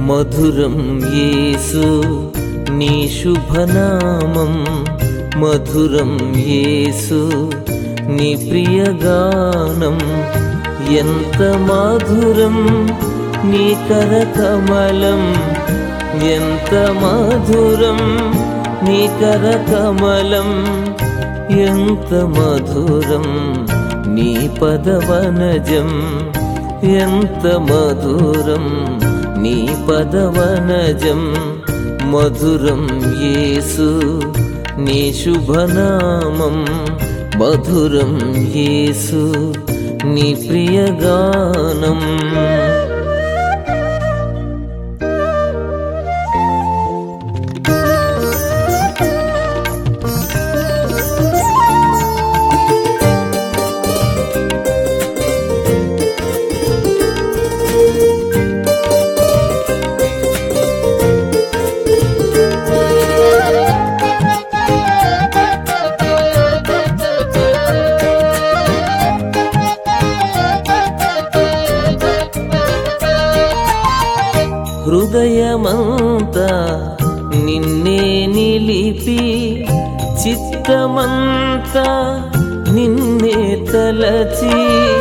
మధురం యేసు నీ శుభనామం మధురం యేసు నీ ప్రియగానం ఎంత మధురం నీ కరకమలం ఎంత మధురం నీ కరకమలం ఎంత మధురం నీ పదవనజం ఎంత మధురం నీ పదవనజం మధురం యేసు నీ శుభనామం మధురం యేసు నీ ప్రియగానం హృదయమంతా నిన్నే నిలిపి చిత్తమంతా నిన్నే తలచి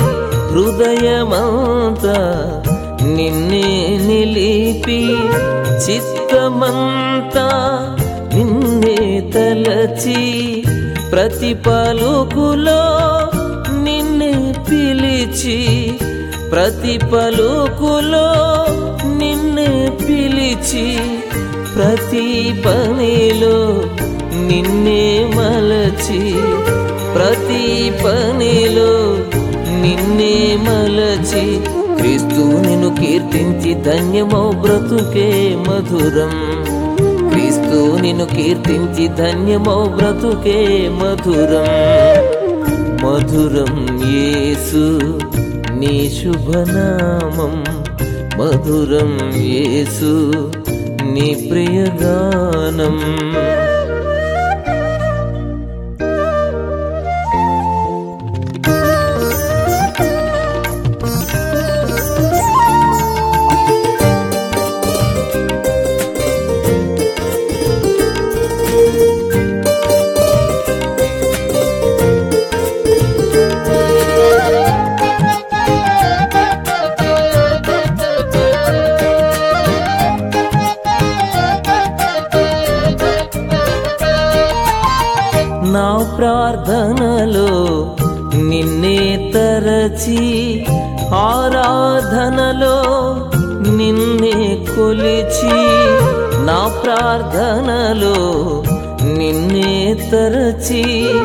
హృదయమంతా నిన్నే నిలిపి చిత్తమంతా నిన్నే తలచి ప్రతి పలుకులో నిన్నే పిలిచి ప్రతి పలుకులో నిన్నే పిలిచి ప్రతి పనిలో నిన్నే మలచి ప్రతి పనిలో నిన్నే మలచి క్రీస్తు నిన్ను కీర్తించి ధన్యమో బ్రతుకే మధురం క్రీస్తు నిన్ను కీర్తించి ధన్యమో బ్రతుకే మధురం మధురం యేసు నీ శుభనామం మధురం యేసు నీ ప్రియగానం నా ప్రార్థనలో నిన్నే తరచి ఆరాధనలో నిన్నే కొలిచి నా ప్రార్థనలో నిన్నే తరచి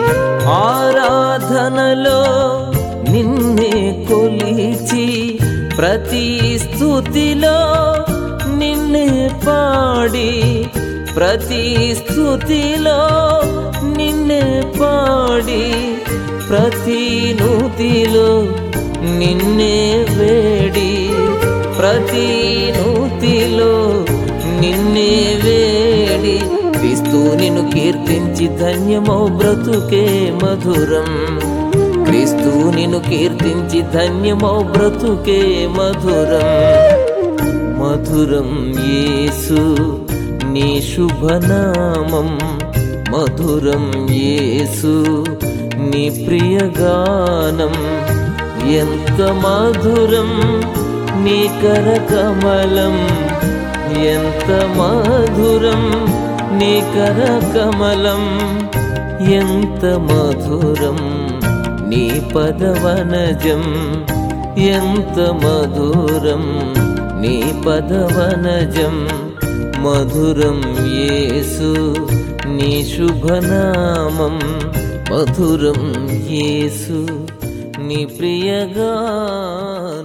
ఆరాధనలో నిన్నే కొలిచి ప్రతి స్థుతిలో నిన్నే పాడి ప్రతి స్థుతిలో నిన్నే పాడి ప్రతి నూతిలో నిన్నే వేడి ప్రతి నూతిలో నిన్నే వేడి క్రీస్తు నిన్ను కీర్తించి ధన్యమో బ్రతుకే మధురం క్రీస్తు నిన్ను కీర్తించి ధన్యమో బ్రతుకే మధురం మధురం యేసు నీ శుభనామం మధురం యేసు నీ ప్రియగానం ఎంత మధురం నీ కరకమలం ఎంత మధురం నీ కరకమలం ఎంత మధురం నీ పదవనజం ఎంత మధురం నీ పదవనజం మధురం యేసు నీ శుభనామం మధురం యేసు నీ ప్రియగా